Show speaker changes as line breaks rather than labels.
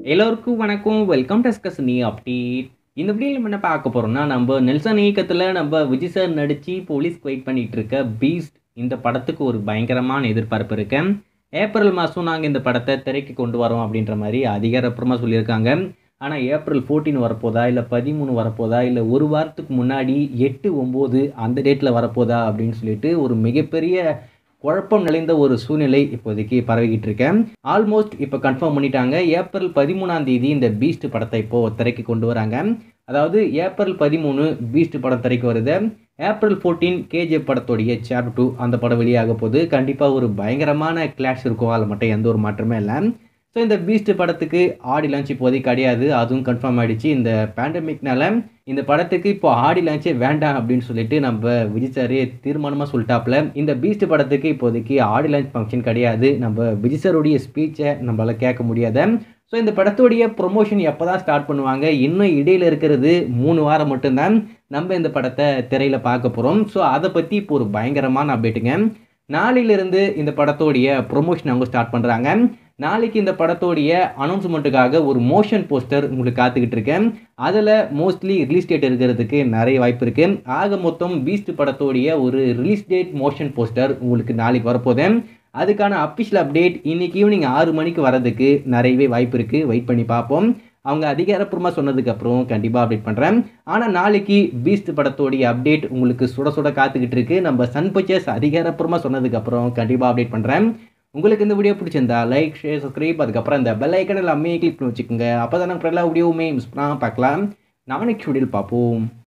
எல்லோருக்கும் வணக்கம் வெல்கம் டஸ்கஸ் நீ அப்டேட் இந்த வீடியோவில் நம்ம என்ன பார்க்க போகிறோம்னா நம்ம நெல்சன் இயக்கத்தில் நம்ம விஜய் சார் நடித்து போலீஸ் வெயிட் பண்ணிட்டு இருக்க பீஸ்ட் இந்த படத்துக்கு ஒரு பயங்கரமான எதிர்பார்ப்பு இருக்கு ஏப்ரல் மாதம் நாங்கள் இந்த படத்தை திரைக்கு கொண்டு வரோம் அப்படின்ற மாதிரி அதிகாரப்பூர்வமாக சொல்லியிருக்காங்க ஆனால் ஏப்ரல் ஃபோர்டீன் வரப்போதா இல்லை பதிமூணு வரப்போதா இல்லை ஒரு வாரத்துக்கு முன்னாடி எட்டு ஒம்பது அந்த டேட்டில் வரப்போதா அப்படின்னு சொல்லிட்டு ஒரு மிகப்பெரிய குழப்பம் நிறைந்த ஒரு சூழ்நிலை இப்போதைக்கு பரவிக்கிட்டு இருக்கேன் ஆல்மோஸ்ட் இப்போ கன்ஃபார்ம் பண்ணிட்டாங்க ஏப்ரல் பதிமூணாம் தேதி இந்த பீஸ்ட் படத்தை இப்போ திரைக்கு கொண்டு வராங்க அதாவது ஏப்ரல் பதிமூணு பீஸ்ட் படம் திரைக்கு வருது ஏப்ரல் ஃபோர்டீன் கேஜிஎஃப் படத்தோடைய சாப்டர் டூ அந்த படம் வெளியாக போகுது கண்டிப்பாக ஒரு பயங்கரமான கிளாஷ் இருக்கும் அதில் மட்டும் எந்த ஒரு மாற்றமே இல்லை ஸோ இந்த பீஸ்ட் படத்துக்கு ஆடி லான்ச் இப்போதைக்கு கிடையாது அதுவும் கன்ஃபார்ம் ஆகிடுச்சு இந்த பேண்டமிக்னால இந்த படத்துக்கு இப்போ ஆடி லான்ச்சே வேண்டாம் அப்படின்னு சொல்லிட்டு நம்ம விஜய் சாரே தீர்மானமாக சொல்லிட்டாப்புல இந்த பீஸ்ட் படத்துக்கு இப்போதைக்கு ஆடி லான்ச் ஃபங்க்ஷன் கிடையாது நம்ம விஜய் சாருடைய ஸ்பீச்சை நம்மளால் கேட்க முடியாத ஸோ இந்த படத்துடைய ப்ரொமோஷன் எப்போ தான் ஸ்டார்ட் பண்ணுவாங்க இன்னும் இடையில் இருக்கிறது மூணு வாரம் மட்டும்தான் நம்ம இந்த படத்தை திரையில் பார்க்க போகிறோம் ஸோ அதை பற்றி இப்போ ஒரு பயங்கரமான அப்டேட்டுங்க நாளையிலிருந்து இந்த படத்தோடைய ப்ரொமோஷன் அவங்க ஸ்டார்ட் பண்ணுறாங்க நாளைக்கு இந்த படத்தோடைய அனௌன்ஸ்மெண்ட்டுக்காக ஒரு மோஷன் போஸ்டர் உங்களுக்கு காத்துக்கிட்டு இருக்கேன் அதில் மோஸ்ட்லி ரிலீஸ் டேட் இருக்கிறதுக்கு நிறைய வாய்ப்பு இருக்குது ஆக மொத்தம் பீஸ்ட் படத்தோடைய ஒரு ரிலீஸ் டேட் மோஷன் போஸ்டர் உங்களுக்கு நாளைக்கு வரப்போதே அதுக்கான அஃபிஷியல் அப்டேட் இன்னைக்கு ஈவினிங் ஆறு மணிக்கு வரதுக்கு நிறையவே வாய்ப்பு இருக்குது வெயிட் பண்ணி பார்ப்போம் அவங்க அதிகாரப்பூர்வமாக சொன்னதுக்கப்புறம் கண்டிப்பாக அப்டேட் பண்ணுறேன் ஆனால் நாளைக்கு பீஸ்ட் படத்தோடைய அப்டேட் உங்களுக்கு சுட சுட காத்துக்கிட்டு இருக்கு நம்ம சன் பிக்சர்ஸ் அதிகாரப்பூர்வமாக சொன்னதுக்கப்புறம் கண்டிப்பாக அப்டேட் பண்ணுறேன் உங்களுக்கு இந்த வீடியோ பிடிச்சிருந்தா லைக் ஷேர் சப்ஸ்கிரைப் அதுக்கப்புறம் இந்த பெல் ஐக்கன் எல்லாமே கிளிக் பண்ணி வச்சுக்கோங்க அப்போ தான் நம்ம எல்லா வீடியோவுமே மிஸ் பண்ணாமல் பார்க்கலாம் நாளைக்கு வீடியோவில் பார்ப்போம்